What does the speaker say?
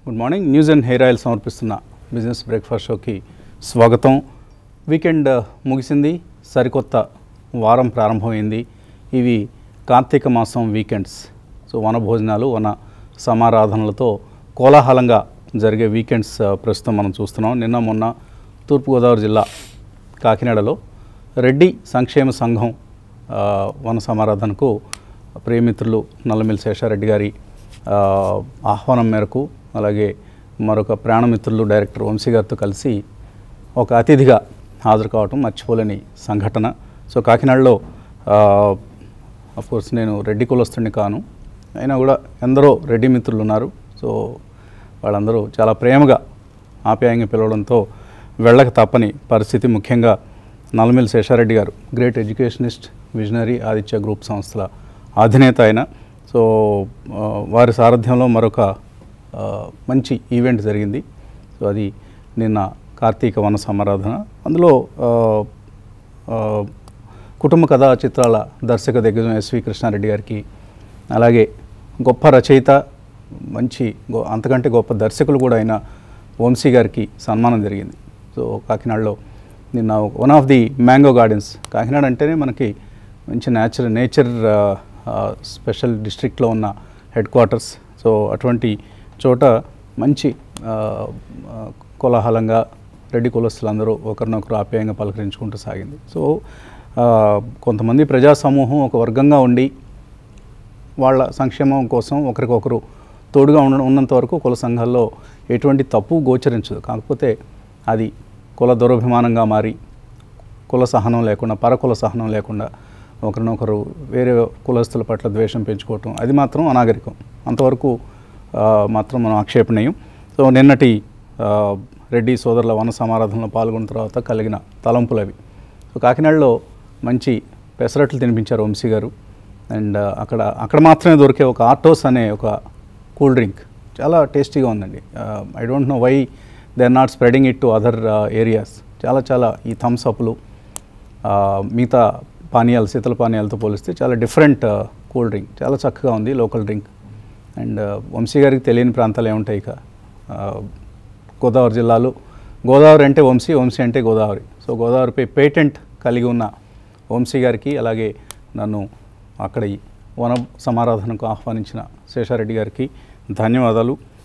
good morning news and hair oil సమర్పిస్తున్న business breakfast షోకి స్వాగతం వీకెండ్ ఆ, ముగిసింది సరికొత్త వారం ప్రారంభమైంది ఇవి కార్తీక మాసం వీకెండ్స్ సో వన భోజనాలు వన సమారాధనలతో కోలాహలంగా జరిగే వీకెండ్స్ ఆ, ప్రస్తుతం మనం చూస్తున్నాం నిన్న మొన్న తూర్పుగోదావరి జిల్లా కాకినాడలో రెడ్డి సంక్షేమ సంఘం ఆ, వన సమారాధనకు ప్రియమిత్రులు నల్లమిల్లి శేషారెడ్డి గారి ఆ, ఆహ్వానం మేరకు అలాగే మరొక ప్రాణమిత్రులు డైరెక్టర్ వంశీ గారితో కలిసి ఒక అతిథిగా హాజరు కావటం మర్చిపోలేని సంఘటన సో కాకినాడలో కోర్స్ నేను రెడ్డి కులస్తుడిని కాను అయినా కూడా ఎందరో రెడ్డి మిత్రులు ఉన్నారు సో వాళ్ళందరూ చాలా ప్రేమగా ఆప్యాయంగా పిలవడంతో వెళ్ళక తప్పని పరిస్థితి ముఖ్యంగా Nallamilli Seshareddy garu great educationist visionary Aditya group సంస్థల అధినేత ఆయన సో ఆ, వారి సారథ్యంలో మరొక ఆ, మంచి ఈవెంట్ జరిగింది సో అది నిన్న కార్తీక వన సమారాధన అందులో ఆ, ఆ, కుటుంబ కథా చిత్రాల దర్శక దిగ్గజం ఎస్వి కృష్ణారెడ్డి గారికి అలాగే గొప్ప రచయిత మంచి గొ- అంతకంటే గొప్ప దర్శకులు కూడా అయిన వంశీ గారికి సన్మానం జరిగింది సో కాకినాడలో నిన్న one of the mango gardens Kakinada అంటేనే మనకి మంచి నేచర్ నేచర్ స్పెషల్ డిస్ట్రిక్ట్లో ఉన్న హెడ్ క్వార్టర్స్ సో అటువంటి చోట మంచి ఆ, ఆ, కోలాహలంగా రెడ్డి కులస్తులందరూ ఒకరినొకరు ఆప్యాయంగా పలకరించుకుంటూ సాగింది సో ఆ, కొంతమంది ప్రజా సమూహం ఒక వర్గంగా ఉండి వాళ్ళ సంక్షేమం కోసం ఒకరికొకరు తోడుగా ఉన్న ఉన్నంత వరకు కుల సంఘాల్లో ఎటువంటి తప్పు గోచరించదు కాకపోతే అది కుల దురభిమానంగా మారి కుల సహనం లేకుండా పరకుల సహనం లేకుండా ఒకరినొకరు వేరే కులస్తుల పట్ల ద్వేషం పెంచుకోవటం అది మాత్రం అనాగరికం అంతవరకు ఆ, మాత్రం మనం ఆక్షేపణీయం సో నిన్నటి ఆ, రెడ్డి సోదరుల వన సమారాధనలో పాల్గొన్న తర్వాత కలిగిన తలంపులు అవి సో కాకినాడలో మంచి పెసరట్లు తినిపించారు వంశీ గారు అండ్ అక్కడ అక్కడ మాత్రమే దొరికే ఒక ఆర్టోస్ అనే ఒక కూల్ డ్రింక్ చాలా టేస్టీగా ఉందండి I don't know why they are not spreading it to other areas చాలా చాలా ఈ థమ్స్ అప్లు ఆ, మిగతా పానీయాలు శీతల పానీయాలతో పోలిస్తే చాలా డిఫరెంట్ కూల్ డ్రింక్ చాలా చక్కగా ఉంది లోకల్ డ్రింక్ అండ్ వంశీ గారికి తెలియని ప్రాంతాలు ఏముంటాయి ఇక ఆ, గోదావరి జిల్లాలో గోదావరి అంటే వంశీ వంశీ అంటే గోదావరి సో గోదావరిపై పేటెంట్ కలిగి ఉన్న వంశీ గారికి అలాగే నన్ను అక్కడ ఈ వన సమారాధనకు ఆహ్వానించిన శేషారెడ్డి గారికి ధన్యవాదాలు